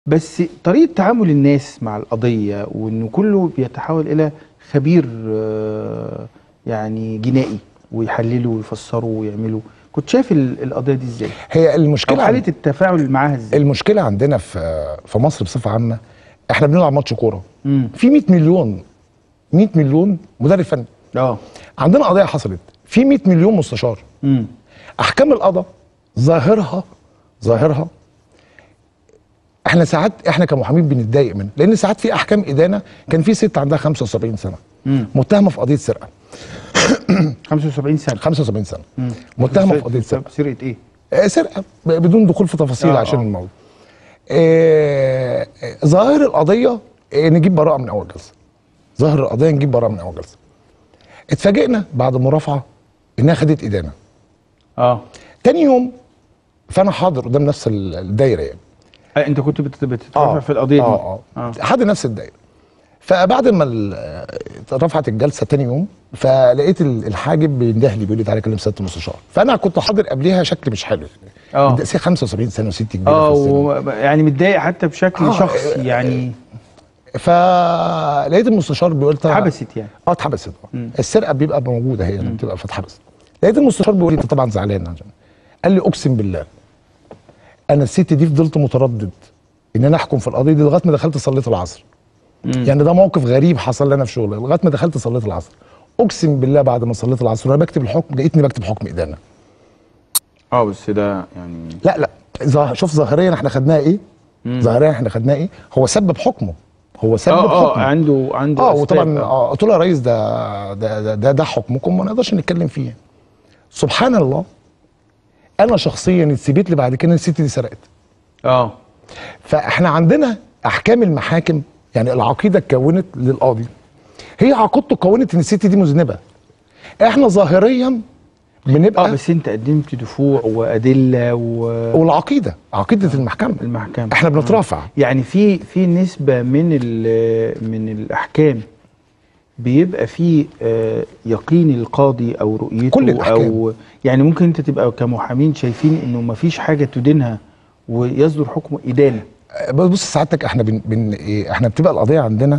بس طريقة تعامل الناس مع القضية وإنه كله بيتحول إلى خبير آه، يعني جنائي ويحللوا ويفسروا ويعملوا كنت شايف ال- القضية دي إزاي؟ هي أو المشكله حالة عن... التفاعل معاها إزاي؟ المشكله عندنا في في مصر بصفه عامه احنا بنلعب ماتش كوره مم. في 100 مليون 100 مليون مدرب فني اه عندنا قضيه حصلت في 100 مليون مستشار امم احكام القضاء ظاهرها ظاهرها احنا ساعات احنا كمحامين بنتضايق منها لان ساعات في احكام ادانه كان في ست عندها 75 سنه مم. متهمه في قضيه سرقه 75 سنة 75 سنه مم. متهمه في قضيه سرقه سرقة إيه؟ آه، سرقه ب- بدون دخول في تفاصيل آه، عشان آه. الموضوع آه، آه، ظاهر القضيه آه، نجيب براءه من اول جلسه ظاهر القضيه نجيب براءه من اول جلسه اتفاجئنا بعد مرافعه انها خدت ادانه اه تاني يوم فانا حاضر قدام نفس ال- الدايره يعني آه، أنت كنت بت- بتترافع في القضية دي اه اه حد نفس الدايره فبعد ما ال- رفعت الجلسه تاني يوم فلقيت ال- الحاجب بينده لي بيقول لي تعالى كلم سياده المستشار فانا كنت حاضر قبليها شكل مش حلو اه ده 75 سنه وست كبيره اه في السن و- يعني متضايق حتى بشكل آه، شخصي يعني فلقيت المستشار بيقول طب- اتحبست يعني اه اتحبست آه. مم. السرقه بيبقى موجوده هي لما بتبقى فاتحبست لقيت المستشار بيقول لي انت طبعا زعلان عشان قال لي اقسم بالله انا الست دي فضلت متردد ان انا احكم في القضيه دي لغايه ما دخلت صليت العصر مم. يعني ده موقف غريب حصل لي انا في شغلي لغايه ما دخلت صليت العصر اقسم بالله بعد ما صليت العصر وانا بكتب الحكم لقيتني بكتب حكم ادانه اه بس ده يعني لا لا ظا- شوف ظاهريا احنا خدناها ايه ظاهريا احنا خدناها ايه هو سبب حكمه هو سبب اه اه حكمه عنده عنده اه أسباب. وطبعا اه قلت له يا ريس ده ده ده, ده, ده حكمكم ما نقدرش نتكلم فيه سبحان الله انا شخصيا اتثبت لي بعد كده إن الست دي سرقت اه فاحنا عندنا احكام المحاكم يعني العقيده اتكونت للقاضي هي عقيدته اتكونت ان الست دي مذنبه احنا ظاهريا بنبقى اه بس انت قدمت دفوع وادله و- والعقيده عقيده المحكمه المحكمه احنا بنترافع يعني في في نسبه من ال- من الاحكام بيبقى في آه، يقين القاضي او رؤيته كل الأحكام. او يعني ممكن انت تبقى كمحامين شايفين انه ما فيش حاجه تدينها ويصدر حكم ادانه بص بص سعادتك احنا بن بن إيه، احنا بتبقى القضيه عندنا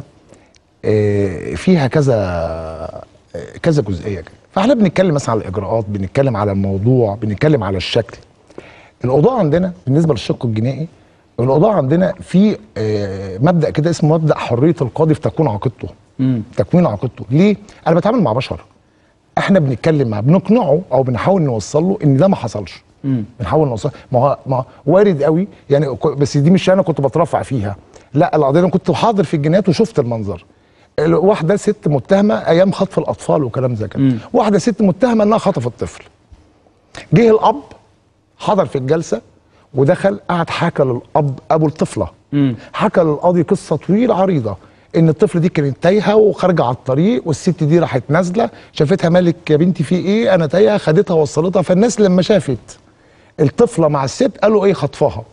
اه، فيها كذا اه، كذا جزئيه كده فاحنا بنتكلم مثلا على الاجراءات بنتكلم على الموضوع بنتكلم على الشكل القضاء عندنا بالنسبه للشق الجنائي القضاء عندنا في اه، مبدا كده اسمه مبدا حريه القاضي في تكوين عقيدته امم تكوين عقيدته ليه انا بتعامل مع بشر احنا بنتكلم معاه بنقنعه او بنحاول نوصل له ان ده ما حصلش امم بنحاول نوصل ما هو ما هو وارد قوي يعني ك- بس دي مش انا كنت بترفع فيها لا القضيه انا كنت حاضر في الجنايات وشفت المنظر ال- واحده ست متهمه ايام خطف الاطفال وكلام زي كده مم. واحده ست متهمه انها خطفت طفل جه الاب حضر في الجلسه ودخل قعد حكى للاب ابو الطفله امم حكى للقاضي قصه طويله عريضه ان الطفل دي كانت تايهه وخارجه على الطريق والست دي راحت نازله شافتها مالك يا بنتي في ايه انا تايهه خدتها وصلتها فالناس لما شافت الطفله مع الست قالوا ايه خطفها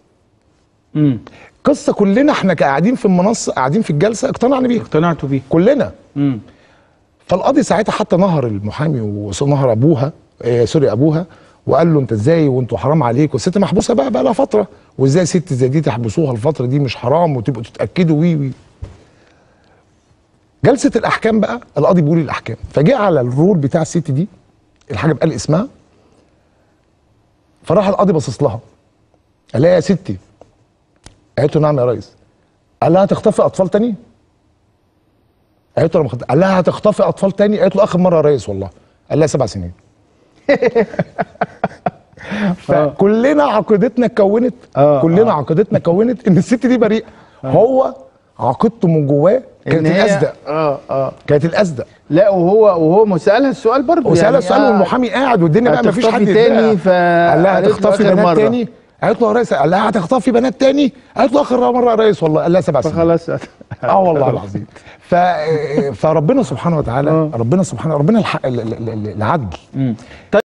امم قصه كلنا احنا قاعدين في المنصه قاعدين في الجلسه اقتنعنا بيها اقتنعتوا بيه كلنا امم فالقاضي ساعتها حتى نهر المحامي ونهر ابوها آه سوري ابوها وقال له انت ازاي وانتوا حرام عليك والست محبوسه بقى بقى لها فتره وازاي ست زي دي تحبسوها الفتره دي مش حرام وتبقوا تتاكدوا وي وي جلسه الاحكام بقى القاضي بيقول الاحكام فجاء على الرول بتاع الست دي الحاجه قال اسمها فراح القاضي باصص لها قال لها يا ستي قالت له نعم يا ريس قال لها هتخطفي اطفال تاني قالت له أنا ما خد- قال لها هتخطفي اطفال تاني قالت له اخر مره يا ريس والله قال لها سبع سنين فكلنا عقيدتنا اتكونت آه، كلنا عقيدتنا اتكونت ان الست دي بريئه هو عقيدته من جواه كانت إن هي- الاسدق اه اه كانت الاسدق لا وهو وهو مسألها السؤال برضه وسالها يعني السؤال آه، والمحامي قاعد والدنيا بقى ما فيش هتخطفي حد تاني يديها. ف قال لها قالت له هتخطفي آخر بنات مرة. تاني قالت له يا ريس قال لها هتخطفي بنات تاني قالت له اخر مره يا ريس والله قال لها سبع سنين فخلاص اه والله العظيم ف فربنا سبحانه وتعالى آه. ربنا سبحانه ربنا الح... ال- ال- ال- العدل مم. طيب